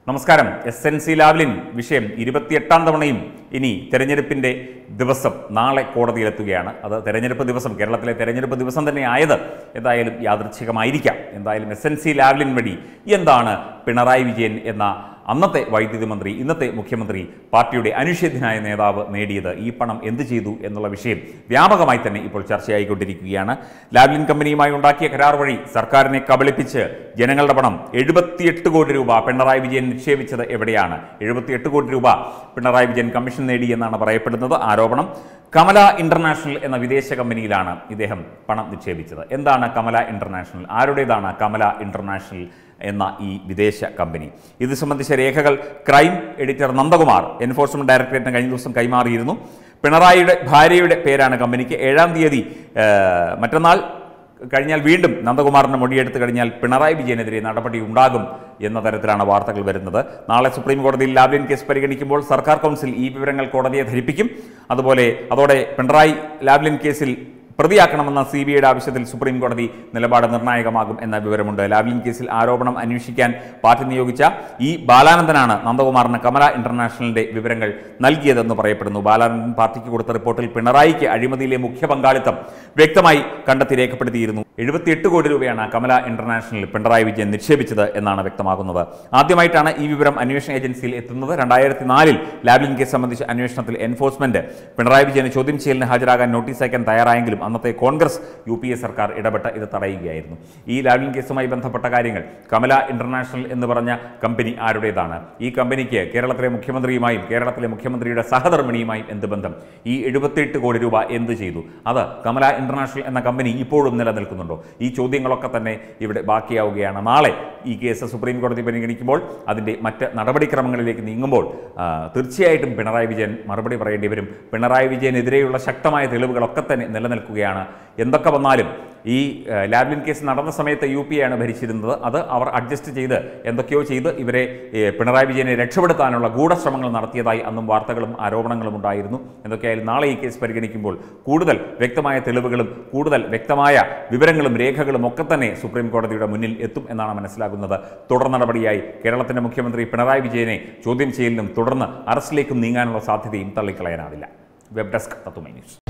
നമസ്കാരം S N C Lavalin വിഷയം ഇരുപത്തിയെട്ടാം തവണയും ഇനി തെരഞ്ഞെടുപ്പിന്റെ ദിവസം നാളെ കോടതിയിലെത്തുകയാണ് അത് തെരഞ്ഞെടുപ്പ് ദിവസം കേരളത്തിലെ തെരഞ്ഞെടുപ്പ് ദിവസം തന്നെ ആയത് എന്തായാലും യാദൃച്ഛികമായിരിക്കാം എന്തായാലും എസ് എൻ സി ലാവ്ലിൻ വഴി എന്താണ് പിണറായി വിജയൻ എന്ന അന്നത്തെ വൈദ്യുതി മന്ത്രി ഇന്നത്തെ മുഖ്യമന്ത്രി പാർട്ടിയുടെ അനിഷേധ്യനായ നേതാവ് നേടിയത് ഈ പണം എന്ത് ചെയ്തു എന്നുള്ള വിഷയം വ്യാപകമായി തന്നെ ഇപ്പോൾ ചർച്ചയായിക്കൊണ്ടിരിക്കുകയാണ് ലാവ്ലിൻ കമ്പനിയുമായി ഉണ്ടാക്കിയ കരാർ വഴി സർക്കാരിനെ കബളിപ്പിച്ച് ജനങ്ങളുടെ പണം എഴുപത്തിയെട്ട് കോടി രൂപ പിണറായി വിജയൻ നിക്ഷേപിച്ചത് എവിടെയാണ് എഴുപത്തിയെട്ട് കോടി രൂപ പിണറായി വിജയൻ കമ്മീഷൻ നേടി എന്നാണ് പറയപ്പെടുന്നത് ആരോപണം കമല ഇന്റർനാഷണൽ എന്ന വിദേശ കമ്പനിയിലാണ് ഇദ്ദേഹം പണം നിക്ഷേപിച്ചത് എന്താണ് കമല ഇന്റർനാഷണൽ ആരുടേതാണ് കമല ഇന്റർനാഷണൽ എന്ന ഈ വിദേശ കമ്പനി ഇത് സംബന്ധിച്ച രേഖകൾ ക്രൈം എഡിറ്റർ നന്ദകുമാർ എൻഫോഴ്സ്മെന്റ് ഡയറക്ടറേറ്റിന് കഴിഞ്ഞ ദിവസം കൈമാറിയിരുന്നു പിണറായിയുടെ ഭാര്യയുടെ പേരാണ് കമ്പനിക്ക് ഏഴാം തീയതി ആ, മറ്റന്നാൾ കഴിഞ്ഞാൽ വീണ്ടും നന്ദകുമാറിന്റെ മൊഴിയെടുത്ത് കഴിഞ്ഞാൽ പിണറായി വിജയനെതിരെ നടപടി ഉണ്ടാകും എന്ന തരത്തിലാണ് വാർത്തകൾ വരുന്നത് നാളെ സുപ്രീം കോടതിയിൽ ലാവ്ലിൻ കേസ് പരിഗണിക്കുമ്പോൾ സർക്കാർ കൗൺസിൽ ഈ വിവരങ്ങൾ കോടതിയെ ധരിപ്പിക്കും അതുപോലെ അതോടെ പിണറായി ലാവ്ലിൻ കേസിൽ പ്രതിയാക്കണമെന്ന സി ബി ഐയുടെ ആവശ്യത്തിൽ സുപ്രീം കോടതി നിലപാട് നിർണായകമാകും എന്ന വിവരമുണ്ട് ലാവ്ലിൻ കേസിൽ ആരോപണം അന്വേഷിക്കാൻ പാർട്ടി നിയോഗിച്ച ഈ ബാലാനന്ദനാണ് നന്ദകുമാറിന് കമല ഇന്റർനാഷണലിന്റെ വിവരങ്ങൾ നൽകിയതെന്ന് പറയപ്പെടുന്നു ബാലാനന്ദൻ പാർട്ടിക്ക് കൊടുത്ത റിപ്പോർട്ടിൽ പിണറായിക്ക് അഴിമതിയിലെ മുഖ്യ പങ്കാളിത്തം വ്യക്തമായി കണ്ടെത്തി രേഖപ്പെടുത്തിയിരുന്നു എഴുപത്തിയെട്ട് കോടി രൂപയാണ് കമല ഇന്റർനാഷണൽ പിണറായി വിജയൻ നിക്ഷേപിച്ചത് എന്നാണ് വ്യക്തമാകുന്നത് ആദ്യമായിട്ടാണ് ഈ വിവരം അന്വേഷണ ഏജൻസിയിൽ എത്തുന്നത് രണ്ടായിരത്തി നാലിൽ ലാവ്ലിൻ കേസ് സംബന്ധിച്ച അന്വേഷണത്തിൽ എൻഫോഴ്സ്മെന്റ് പിണറായി വിജയന് ചോദ്യം ചെയ്യലിന് ഹാജരാകാൻ നോട്ടീസ് അയക്കാൻ തയ്യാറായെങ്കിലും അന്നത്തെ കോൺഗ്രസ് യു പി എ സർക്കാർ ഇടപെട്ട് ഇത് തടയുകയായിരുന്നു ഈ ലാവ്ലിൻ കേസുമായി ബന്ധപ്പെട്ട കാര്യങ്ങൾ കമല ഇന്റർനാഷണൽ എന്ന് പറഞ്ഞ കമ്പനി ആരുടേതാണ് ഈ കമ്പനിക്ക് കേരളത്തിലെ മുഖ്യമന്ത്രിയുമായും കേരളത്തിലെ മുഖ്യമന്ത്രിയുടെ സഹധർമ്മിണിയുമായും എന്ത് ബന്ധം ഈ എഴുപത്തിയെട്ട് കോടി രൂപ എന്ത് ചെയ്തു അത് കമല ഇന്റർനാഷണൽ എന്ന കമ്പനി ഇപ്പോഴും നിലനിൽക്കുന്നുണ്ടോ ഈ ചോദ്യങ്ങളൊക്കെ തന്നെ ഇവിടെ ബാക്കിയാവുകയാണ് നാളെ ഈ കേസ് സുപ്രീം കോടതി പരിഗണിക്കുമ്പോൾ അതിൻ്റെ മറ്റ് നടപടിക്രമങ്ങളിലേക്ക് നീങ്ങുമ്പോൾ ആ, തീർച്ചയായിട്ടും പിണറായി വിജയൻ മറുപടി പറയേണ്ടി വരും പിണറായി വിജയനെതിരെയുള്ള ശക്തമായ തെളിവുകളൊക്കെ തന്നെ നിലനിൽക്കുകയാണ് എന്തൊക്കെ വന്നാലും ഈ ആ, ലാവ്ലിൻ കേസ് നടന്ന സമയത്ത് യു പി ആണ് ഭരിച്ചിരുന്നത് അത് അവർ അഡ്ജസ്റ്റ് ചെയ്ത് എന്തൊക്കെയോ ചെയ്ത് ഇവരെ ഏ, പിണറായി വിജയനെ രക്ഷപ്പെടുത്താനുള്ള ഗൂഢശ്രമങ്ങൾ നടത്തിയതായി അന്നും വാർത്തകളും ആരോപണങ്ങളും ഉണ്ടായിരുന്നു എന്തൊക്കെയായാലും നാളെ ഈ കേസ് പരിഗണിക്കുമ്പോൾ കൂടുതൽ വ്യക്തമായ തെളിവുകളും കൂടുതൽ വ്യക്തമായ വിവരങ്ങളും രേഖകളും ഒക്കെ തന്നെ സുപ്രീം കോടതിയുടെ മുന്നിൽ എത്തും എന്നാണ് മനസ്സിലാകുന്നത് തുടർ നടപടിയായി കേരളത്തിന്റെ മുഖ്യമന്ത്രി പിണറായി വിജയനെ ചോദ്യം ചെയ്യലിനും തുടർന്ന് അറസ്റ്റിലേക്കും നീങ്ങാനുള്ള സാധ്യതയും തള്ളിക്കളയാനാവില്ല വെബ് ഡെസ്ക് തത്തുമൈ ന്യൂസ്